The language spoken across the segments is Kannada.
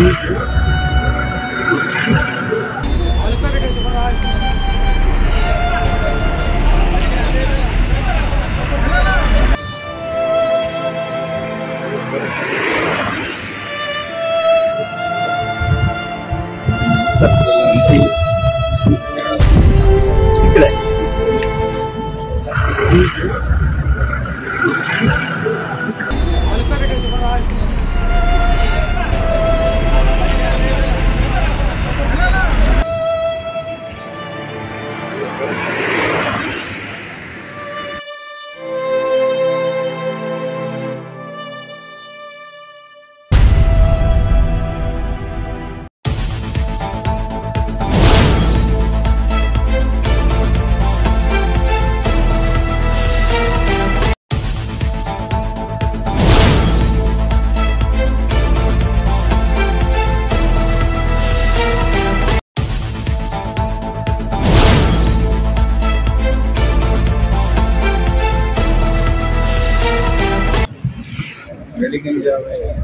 ಬೆಳಗಿನ ಜಾವ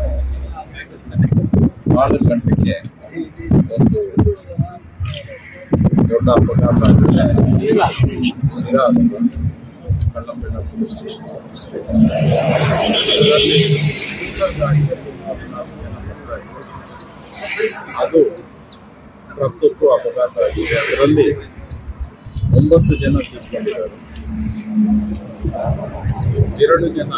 ನಾಲ್ಕು ಗಂಟೆಗೆ ಒಂದು ದೊಡ್ಡ ಅಪಘಾತ ಆಗಿದೆ ಸಿರಾ ಕಳ್ಳಂಬೆಳ ಪೊಲೀಸ್ ಸ್ಟೇಷನ್ ಅದರಲ್ಲಿ ಕ್ರೂಸರ್ ಗಾಡಿಯಲ್ಲಿ ಹದಿನಾಲ್ಕು ಜನ ಬರ್ತಾ ಇದ್ರು ಅದು ಪ್ರತಿಯೊಬ್ಬರು ಅಪಘಾತ ಆಗಿದೆ ಅದರಲ್ಲಿ ಒಂಬತ್ತು ಜನ ತೀರ್ಕೊಂಡಿದ್ದಾರೆ ಎರಡು ಜನ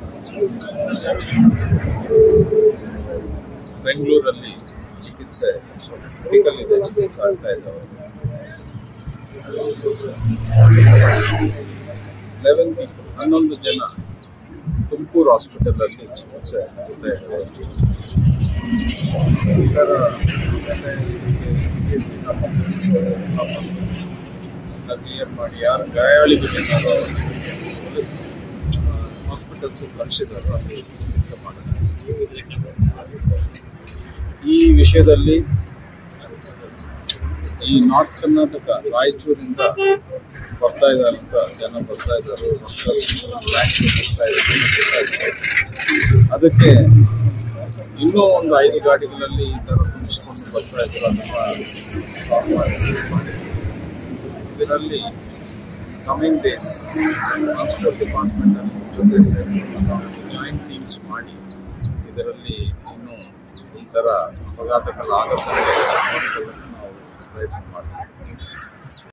ಬೆಂಗಳೂರಲ್ಲಿ ಚಿಕಿತ್ಸೆ ಮೆಡಿಕಲ್ ಇದೆ ಚಿಕಿತ್ಸೆ ಆಗ್ತಾ ಇದ್ದಾವೆ ಲೆವೆನ್ ಪೀಪಲ್ ಹನ್ನೊಂದು ಜನ ತುಮಕೂರು ಹಾಸ್ಪಿಟಲ್ ಅಲ್ಲಿ ಚಿಕಿತ್ಸೆ ಆಗ್ತಾ ಇದ್ದಾರೆ ಈ ಥರ ಕ್ಲಿಯರ್ ಮಾಡಿ ಯಾರು ಗಾಯಾಳಿಗಳಿದ್ದಾರೋ ಪೊಲೀಸ್ ಹಾಸ್ಪಿಟಲ್ಸ್ ಕಳಿಸಿದಾರೋ ಅಲ್ಲಿ ಚಿಕಿತ್ಸೆ ಮಾಡಿದ್ದಾರೆ ಈ ವಿಷಯದಲ್ಲಿ ಈ ನಾರ್ತ್ ಕರ್ನಾಟಕ ರಾಯಚೂರಿಂದ ಬರ್ತಾ ಇದ್ದಾರಂತ ಜನ ಬರ್ತಾ ಇದ್ದಾರೆ ವರ್ಕರ್ಸ್ ಬ್ಯಾಂಕ್ ಬರ್ತಾ ಇದ್ದಾರೆ ಅದಕ್ಕೆ ಇನ್ನೂ ಒಂದು ಐದು ಗಾಡಿಗಳಲ್ಲಿ ಈ ಥರ ತುಂಬಿಸ್ಕೊಂಡು ಬರ್ತಾ ಇದ್ದಾರೆ ಅದನ್ನು ಸ್ಟಾಪ್ ಮಾಡಿ ಇದರಲ್ಲಿ ಕಮಿಂಗ್ ಡೇಸ್ ಟ್ರಾನ್ಸ್ಪೋರ್ಟ್ ಡಿಪಾರ್ಟ್ಮೆಂಟ್ ಜೊತೆ ಸೇರಿ ಜಾಯಿಂಟ್ ಟೀಮ್ಸ್ ಮಾಡಿ ಇದರಲ್ಲಿ ಇನ್ನು ಈ ಥರ ಅಪಘಾತಗಳಾಗದಂತೆ ನೋಡಿಕೊಳ್ಳಲು ನಾವು ಪ್ರಯತ್ನ ಮಾಡ್ತೀವಿ